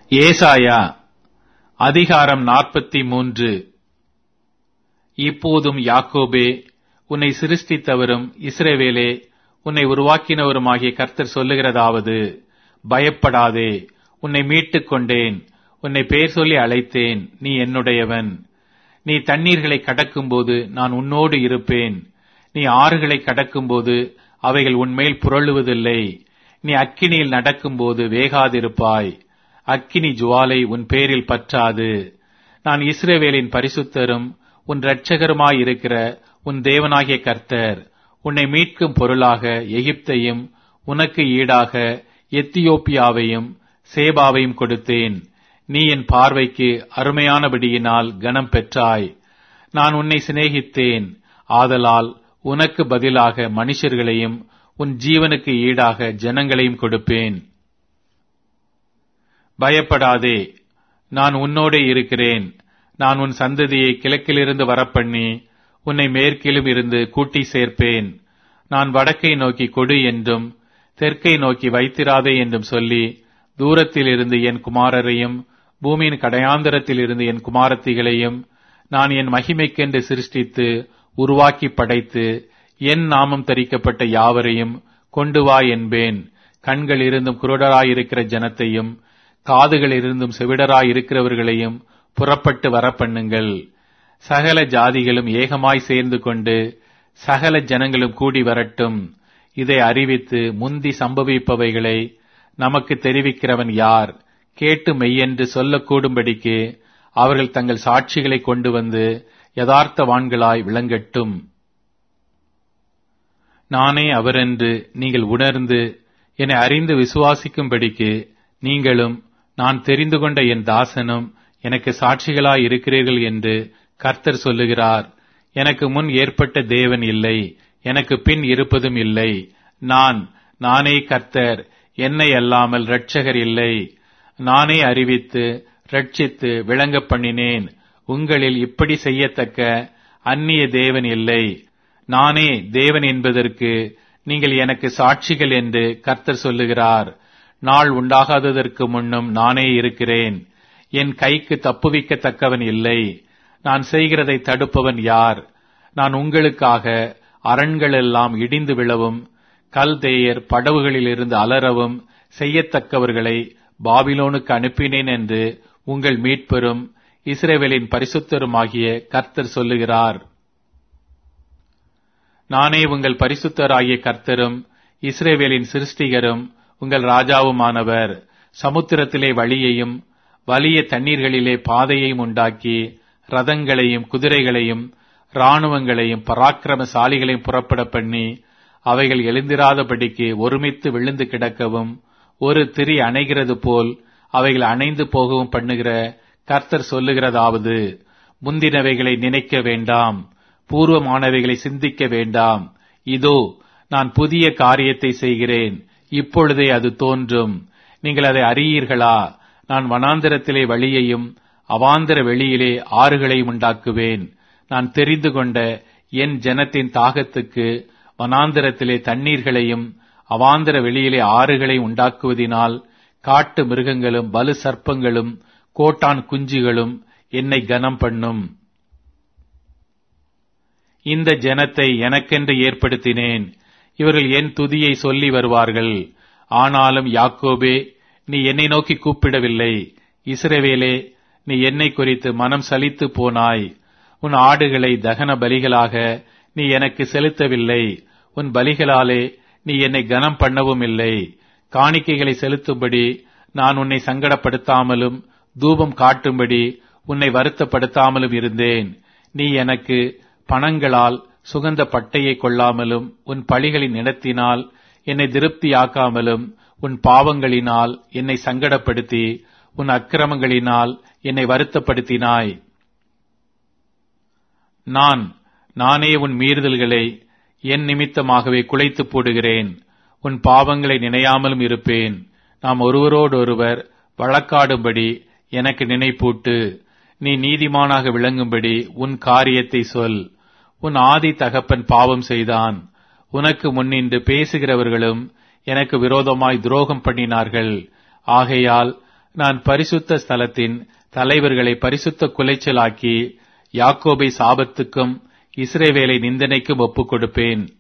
ஏசாயா அதிகாரம் நாற்பத்தி மூன்று இப்போதும் யாக்கோபே உன்னை சிருஷ்டித்தவரும் இஸ்ரவேலே உன்னை உருவாக்கினவருமாகிய கர்த்தர் சொல்லுகிறதாவது பயப்படாதே உன்னை மீட்டுக் கொண்டேன் உன்னை பெயர் சொல்லி அழைத்தேன் நீ என்னுடையவன் நீ தண்ணீர்களை கடக்கும்போது நான் உன்னோடு இருப்பேன் நீ ஆறுகளை கடக்கும்போது அவைகள் உன்மேல் புரளுவதில்லை நீ அக்கினியில் நடக்கும்போது வேகாதிருப்பாய் அக்கினி ஜுவாலை உன் பேரில் பற்றாது நான் இஸ்ரவேலின் பரிசுத்தரும் உன் இரட்சகருமாயிருக்கிற உன் தேவனாகிய கர்த்தர் உன்னை மீட்கும் பொருளாக எகிப்தையும் உனக்கு ஈடாக எத்தியோப்பியாவையும் சேபாவையும் கொடுத்தேன் நீ என் பார்வைக்கு அருமையானபடியினால் கனம் பெற்றாய் நான் உன்னை சிநேகித்தேன் ஆதலால் உனக்கு பதிலாக மனுஷர்களையும் உன் ஜீவனுக்கு ஈடாக ஜனங்களையும் கொடுப்பேன் பயப்படாதே நான் உன்னோடே இருக்கிறேன் நான் உன் சந்ததியை கிழக்கிலிருந்து வரப்பண்ணி உன்னை மேற்கிலும் இருந்து கூட்டி சேர்ப்பேன் நான் வடக்கை நோக்கி கொடு என்றும் தெற்கை நோக்கி வைத்திராதே என்றும் சொல்லி தூரத்தில் இருந்து என் குமாரரையும் பூமியின் கடையாந்தரத்தில் இருந்து என் குமாரத்திகளையும் நான் என் மகிமைக்கென்று சிருஷ்டித்து உருவாக்கி படைத்து என் நாமம் தரிக்கப்பட்ட யாவரையும் கொண்டு வா என்பேன் கண்கள் இருந்தும் குருடராயிருக்கிற ஜனத்தையும் காதுகள் இருந்தும் செவிடராயிருக்கிறவர்களையும் புறப்பட்டு வரப்பண்ணுங்கள் சகல ஜாதிகளும் ஏகமாய் சேர்ந்து கொண்டு சகல ஜனங்களும் கூடி வரட்டும் இதை அறிவித்து முந்தி சம்பவிப்பவைகளை நமக்கு தெரிவிக்கிறவன் யார் கேட்டு மெய்யென்று சொல்லக்கூடும்படிக்கு அவர்கள் தங்கள் சாட்சிகளை கொண்டு வந்து யதார்த்தவான்களாய் விளங்கட்டும் நானே அவரென்று நீங்கள் உணர்ந்து என்னை அறிந்து விசுவாசிக்கும்படிக்கு நீங்களும் நான் தெரிந்து கொண்ட என் தாசனும் எனக்கு சாட்சிகளாய் இருக்கிறீர்கள் என்று கர்த்தர் சொல்லுகிறார் எனக்கு முன் ஏற்பட்ட தேவன் இல்லை எனக்கு பின் இருப்பதும் இல்லை நான் நானே கர்த்தர் என்னை அல்லாமல் இரட்சகர் இல்லை நானே அறிவித்து ரட்சித்து விளங்க பண்ணினேன் உங்களில் இப்படி செய்யத்தக்க அந்நிய தேவன் இல்லை நானே தேவன் என்பதற்கு நீங்கள் எனக்கு சாட்சிகள் என்று கர்த்தர் சொல்லுகிறார் நாள் உண்டாகாததற்கு முன்னும் நானே இருக்கிறேன் என் கைக்கு தப்புவிக்கத்தக்கவன் இல்லை நான் செய்கிறதை தடுப்பவன் யார் நான் உங்களுக்காக அரண்களெல்லாம் இடிந்து விழவும் கல்தேயர் படவுகளிலிருந்து அலறவும் செய்யத்தக்கவர்களை பாபிலோனுக்கு அனுப்பினேன் என்று உங்கள் மீட்பெரும் இஸ்ரேவேலின் பரிசுத்தருமாகிய கர்த்தர் சொல்லுகிறார் நானே உங்கள் பரிசுத்தராகிய கர்த்தரும் இஸ்ரேவேலின் சிருஷ்டிகரும் உங்கள் ராஜாவுமானவர் சமுத்திரத்திலே வழியையும் வலிய தண்ணீர்களிலே பாதையையும் உண்டாக்கி ரதங்களையும் குதிரைகளையும் இராணுவங்களையும் பராக்கிரமசாலிகளையும் புறப்பட பண்ணி அவைகள் எழுந்திராதபடிக்கு ஒருமித்து விழுந்து கிடக்கவும் ஒரு திரி அணைகிறது போல் அவைகள் அணைந்து போகவும் பண்ணுகிற கர்த்தர் சொல்லுகிறதாவது முந்தினவைகளை நினைக்க வேண்டாம் பூர்வமானவைகளை சிந்திக்க வேண்டாம் இதோ நான் புதிய காரியத்தை செய்கிறேன் இப்பொழுதே அது தோன்றும் நீங்கள் அதை அறியீர்களா நான் வனாந்திரத்திலே வழியையும் அவாந்தர வெளியிலே ஆறுகளையும் உண்டாக்குவேன் நான் தெரிந்து கொண்ட என் ஜனத்தின் தாகத்துக்கு வனாந்திரத்திலே தண்ணீர்களையும் அவாந்தர வெளியிலே ஆறுகளை உண்டாக்குவதினால் காட்டு மிருகங்களும் வலு சர்ப்பங்களும் கோட்டான் குஞ்சுகளும் என்னை கனம் பண்ணும் இந்த ஜனத்தை எனக்கென்று ஏற்படுத்தினேன் இவர்கள் என் துதியை சொல்லி வருவார்கள் ஆனாலும் யாக்கோபே நீ என்னை நோக்கி கூப்பிடவில்லை இஸ்ரவேலே நீ என்னை குறித்து மனம் சலித்து போனாய் உன் ஆடுகளை தகன பலிகளாக நீ எனக்கு செலுத்தவில்லை உன் பலிகளாலே நீ என்னை கனம் பண்ணவும் இல்லை காணிக்கைகளை செலுத்தும்படி நான் உன்னை சங்கடப்படுத்தாமலும் தூபம் காட்டும்படி உன்னை வருத்தப்படுத்தாமலும் இருந்தேன் நீ எனக்கு பணங்களால் சுகந்த பட்டையை கொள்ளாமலும் உன் பழிகளின் இடத்தினால் என்னை திருப்தியாக்காமலும் உன் பாவங்களினால் என்னை சங்கடப்படுத்தி உன் அக்கிரமங்களினால் என்னை வருத்தப்படுத்தினாய் நான் நானே உன் மீறுதல்களை என் நிமித்தமாகவே குலைத்து போடுகிறேன் உன் பாவங்களை நினையாமலும் இருப்பேன் நாம் ஒருவரோடொருவர் வழக்காடும்படி எனக்கு நினைப்பூட்டு நீ நீதிமானாக விளங்கும்படி உன் காரியத்தை சொல் உன் ஆதி தகப்பன் பாவம் செய்தான் உனக்கு முன்னின்று பேசுகிறவர்களும் எனக்கு விரோதமாய் துரோகம் பண்ணினார்கள் ஆகையால் நான் பரிசுத்த ஸ்தலத்தின் தலைவர்களை பரிசுத்த குலைச்சலாக்கி யாக்கோபை சாபத்துக்கும் இஸ்ரேவேலை நிந்தனைக்கும் ஒப்புக் கொடுப்பேன்